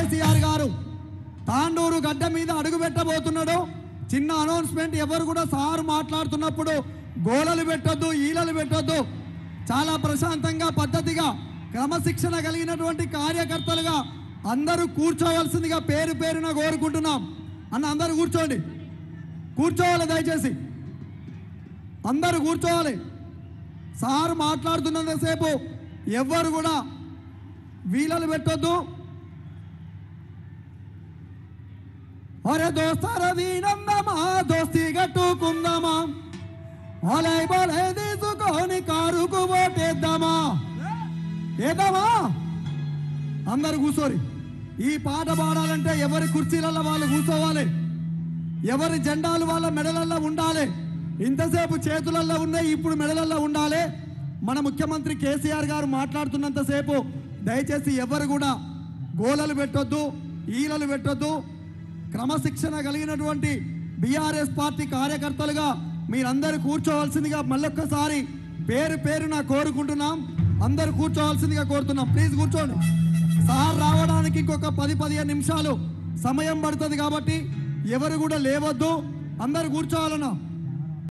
కేసీఆర్ గారు తాండూరు గడ్డ మీద అడుగు పెట్టబోతున్నాడు చిన్న అనౌన్స్మెంట్ ఎవరు కూడా సారు మాట్లాడుతున్నప్పుడు గోలలు పెట్టొద్దు ఈలలు పెట్టొద్దు చాలా ప్రశాంతంగా పద్ధతిగా క్రమశిక్షణ కలిగినటువంటి కార్యకర్తలుగా అందరూ కూర్చోవలసిందిగా పేరు పేరున కోరుకుంటున్నాం అన్న అందరూ కూర్చోండి కూర్చోవాలి దయచేసి అందరూ కూర్చోవాలి సార్ మాట్లాడుతున్నంతసేపు ఎవ్వరు కూడా వీలలు పెట్టొద్దు ఒరే దోస్తార వీణందమా దోస్తి కట్టుకుందామా ఒలై బొలై తీసుకొని కారుకు పోటేద్దామా ఏద్దామా అందరు కూర్చోరి ఈ పాట పాడాలంటే ఎవరి కుర్చీలలో వాళ్ళు కూర్చోవాలి ఎవరి జెండాలు వాళ్ళ మెడలల్లో ఉండాలి ఇంతసేపు చేతులల్లో ఉన్నాయి ఇప్పుడు మెడలల్లో ఉండాలి మన ముఖ్యమంత్రి కేసీఆర్ గారు మాట్లాడుతున్నంతసేపు దయచేసి ఎవరు కూడా గోలలు పెట్టొద్దు ఈలలు పెట్టొద్దు క్రమశిక్షణ కలిగినటువంటి బీఆర్ఎస్ పార్టీ కార్యకర్తలుగా మీరందరూ కూర్చోవలసిందిగా మళ్ళొక్కసారి పేరు పేరున కోరుకుంటున్నాం అందరూ కూర్చోవలసిందిగా కోరుతున్నాం ప్లీజ్ కూర్చోండి సార్ రావడానికి ఇంకొక పది పదిహేను నిమిషాలు సమయం పడుతుంది కాబట్టి ఎవరు కూడా లేవద్దు అందరు కూర్చోవాలన్నా